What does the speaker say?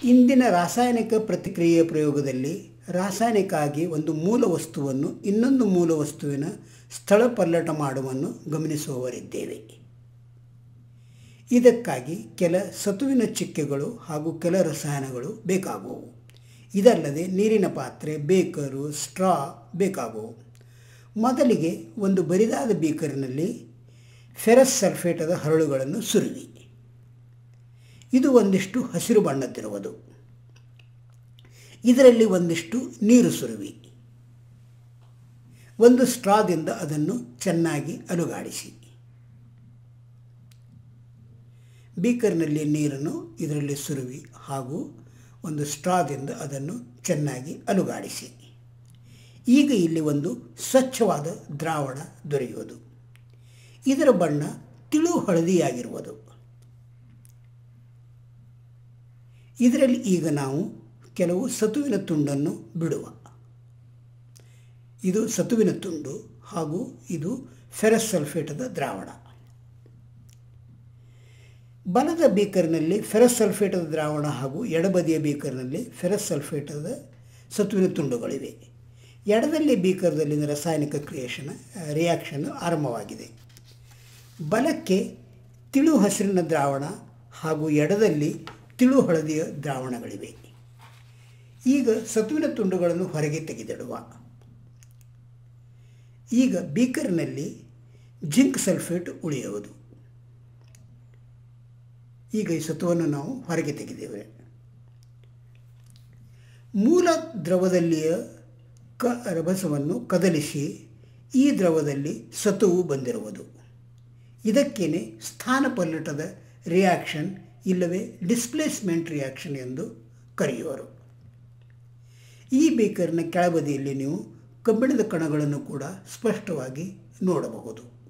ಇಂದಿನ ರಾಸಾಯನಿಕ ಪ್ರತಿಕ್ರಿಯೆಯ ಪ್ರಯೋಗದಲ್ಲಿ ರಾಸಾಯನಿಕ ಆಗಿ ಒಂದು ಮೂಲ ವಸ್ತುವನ್ನು ಇನ್ನೊಂದು ಮೂಲ ವಸ್ತುವಿನ ಸ್ಥಳ ಪಲ್ಲಟ ಮಾಡುವನ್ನು ಗಮನಿಸುವವರಿದ್ದೇವೆ ಇದಕ್ಕಾಗಿ ಕೆಲ ಸತುವಿನ ಚಿಕ್ಕೆಗಳು ಹಾಗೂ ಕೆಲ ರಸಾಯನಗಳು ಬೇಕಾಗುವವು ಇದಲ್ಲದೆ ನೀರಿನ ಪಾತ್ರೆ ಬೇಕರು ಸ್ಟ್ರಾ ಬೇಕಾಗುವು ಮೊದಲಿಗೆ ಒಂದು ಬರಿದಾದ ಬೀಕರಿನಲ್ಲಿ ಫೆರಸ್ ಸಲ್ಫೇಟದ ಹರಳುಗಳನ್ನು ಸುರುವಿ ಇದು ಒಂದಿಷ್ಟು ಹಸಿರು ಬಣ್ಣದ್ದಿರುವುದು ಇದರಲ್ಲಿ ಒಂದಿಷ್ಟು ನೀರು ಸುರುವಿ ಒಂದು ಸ್ಟ್ರಾದಿಂದ ಅದನ್ನು ಚೆನ್ನಾಗಿ ಅಲುಗಾಡಿಸಿ ಬೀಕರ್ನಲ್ಲಿ ನೀರನ್ನು ಇದರಲ್ಲಿ ಸುರುವಿ ಹಾಗೂ ಒಂದು ಸ್ಟ್ರಾದಿಂದ ಅದನ್ನು ಚೆನ್ನಾಗಿ ಅಲುಗಾಡಿಸಿ ಈಗ ಇಲ್ಲಿ ಒಂದು ಸ್ವಚ್ಛವಾದ ದ್ರಾವಣ ದೊರೆಯುವುದು ಇದರ ಬಣ್ಣ ತಿಳು ಹಳದಿಯಾಗಿರುವುದು ಇದರಲ್ಲಿ ಈಗ ನಾವು ಕೆಲವು ಸತುವಿನ ತುಂಡನ್ನು ಬಿಡುವ ಇದು ಸತುವಿನ ತುಂಡು ಹಾಗೂ ಇದು ಫೆರಸ್ ಸಲ್ಫೇಟದ ದ್ರಾವಣ ಬಲದ ಬೀಕರ್ನಲ್ಲಿ ಫೆರಸ್ ಸಲ್ಫೇಟದ ದ್ರಾವಣ ಹಾಗೂ ಎಡಬದಿಯ ಬೀಕರ್ನಲ್ಲಿ ಫೆರಸ್ ಸಲ್ಫೇಟದ ಸತುವಿನ ತುಂಡುಗಳಿವೆ ಎಡದಲ್ಲಿ ಬೀಕರ್ದಲ್ಲಿನ ರಾಸಾಯನಿಕ ಕ್ರಿಯೇಷನ್ ರಿಯಾಕ್ಷನ್ ಆರಂಭವಾಗಿದೆ ಬಲಕ್ಕೆ ತಿಳು ಹಸಿರಿನ ದ್ರಾವಣ ಹಾಗೂ ಎಡದಲ್ಲಿ ತಿಳು ಹಳದಿಯ ದ್ರಾವಣಗಳಿವೆ ಈಗ ಸತುವಿನ ತುಂಡುಗಳನ್ನು ಹೊರಗೆ ತೆಗೆದಿಡುವ ಈಗ ಬೀಕರ್ನಲ್ಲಿ ಜಿಂಕ್ ಸಲ್ಫೇಟ್ ಉಳಿಯುವುದು ಈಗ ಈ ಸತುವನ್ನು ನಾವು ಹೊರಗೆ ತೆಗೆದೇವೆ ಮೂಲ ದ್ರವದಲ್ಲಿಯ ಕ ರಭಸವನ್ನು ಕದಲಿಸಿ ಈ ದ್ರವದಲ್ಲಿ ಸತುವು ಬಂದಿರುವುದು ಇದಕ್ಕೇನೆ ಸ್ಥಾನಪಲ್ಲಟದ ರಿಯಾಕ್ಷನ್ ಇಲ್ಲವೇ ಡಿಸ್ಪ್ಲೇಸ್ಮೆಂಟ್ ರಿಯಾಕ್ಷನ್ ಎಂದು ಕರೆಯುವರು ಈ ಬೇಕರ್ನ ಕೆಳಬದಿಯಲ್ಲಿ ನೀವು ಕಬ್ಬಿಣದ ಕಣಗಳನ್ನು ಕೂಡ ಸ್ಪಷ್ಟವಾಗಿ ನೋಡಬಹುದು